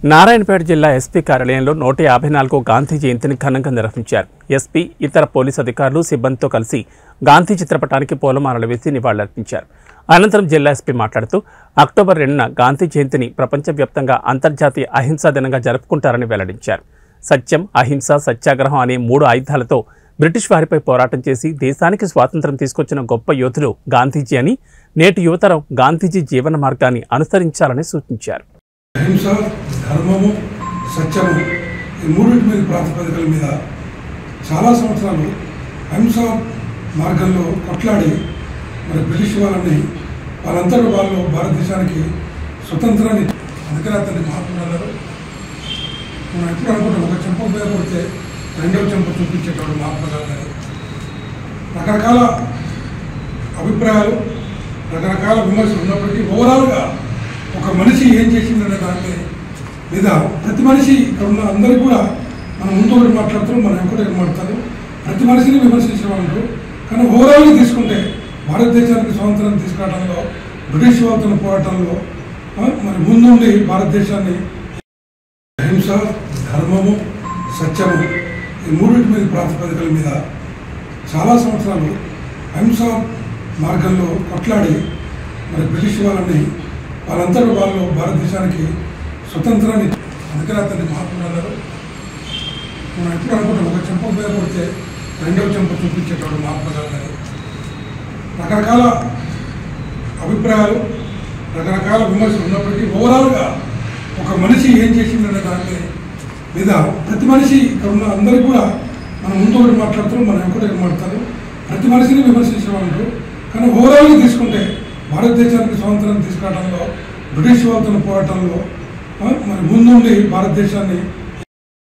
నారాయణపేట జిల్లా ఎస్పీ కార్యాలయంలో నూట యాభై నాలుగో గాంధీ జయంతిని ఘనంగా నిర్వహించారు ఎస్పీ ఇతర పోలీసు అధికారులు సిబ్బందితో కలిసి గాంధీ చిత్రపటానికి పూలమాలలు వేసి నివాళులర్పించారు అనంతరం జిల్లా ఎస్పీ మాట్లాడుతూ అక్టోబర్ రెండున గాంధీ జయంతిని ప్రపంచవ్యాప్తంగా అంతర్జాతీయ అహింసా దినంగా జరుపుకుంటారని వెల్లడించారు సత్యం అహింస సత్యాగ్రహం అనే మూడు ఆయుధాలతో బ్రిటిష్ వారిపై పోరాటం చేసి దేశానికి స్వాతంత్రం తీసుకొచ్చిన గొప్ప యోధులు గాంధీజీ అని నేటి యువతరం గాంధీజీ జీవన మార్గాన్ని అనుసరించాలని సూచించారు అహింస ధర్మము సత్యము ఈ మూడింటి మీద ప్రాతిపదికల మీద చాలా సంవత్సరాలు అహింస మార్గంలో కొట్లాడి మరి బ్రిటిష్ వాళ్ళని వాళ్ళంతటా వాళ్ళు భారతదేశానికి స్వతంత్రాన్ని అందుకని అతన్ని మహాత్ముడు అన్నారు మనం ఎప్పుడు అనుకుంటాం ఒక చెంప మీద కొడితే రెండవ చెంప చూపించేటప్పుడు మహాత్మా గాంధీ అని. రకరకాల అభిప్రాయాలు రకరకాల విమర్శలు ఉన్నప్పటికీ ఓవరాల్గా ఒక మనిషి ఏం చేసిందనే దాని మీద ప్రతి మనిషి ఇక్కడ ఉన్న అందరికీ కూడా మనం ముందు ఒకటి మాట్లాడుతున్నాం మనం ఇంకోటి ఒకటి మాట్లాడతారు ప్రతి మనిషిని విమర్శించే వాళ్ళు కానీ ఓవరాల్గా తీసుకుంటే భారతదేశానికి స్వాతంత్రం తీసుకురావడంలో బ్రిటిష్ వాళ్ళతో పోరాటంలో ఆ, మరి ముందుండి భారతదేశాన్ని అహింస ధర్మము సత్యము ఈ మూడింటి మీద ప్రాతిపదికల మీద చాలా సంవత్సరాలు అహింస మార్గంలో కొట్లాడి మరి బ్రిటిష్ వాళ్ళని వాళ్ళంతటా వాళ్ళు భారతదేశానికి స్వతంత్రాన్ని అందుకని అతన్ని మహాత్ముడు అన్నారు మనం ఎప్పుడు అనుకుంటాం ఒక చెంప మీద కొడితే రెండవ చెంప చూపించేటప్పుడు మహాత్మా గాంధీ అని. రకరకాల అభిప్రాయాలు రకరకాల విమర్శలు ఉన్నప్పటికీ ఓవరాల్గా ఒక మనిషి ఏం చేసిందనే దాని మీద ప్రతి మనిషి ఇక్కడ ఉన్న అందరికీ కూడా మనం ముందు ఒకటి మాట్లాడుతున్నాం మనం ఇంకోటి ఒకటి మాట్లాడతారు ప్రతి మనిషిని విమర్శించే వాళ్ళు కానీ ఓవరాల్గా తీసుకుంటే భారతదేశానికి స్వాతంత్రం తీసుకురావడంలో బ్రిటిష్ వాళ్ళతో పోరాటంలో ఆ, మరి ముందుండి భారతదేశాన్ని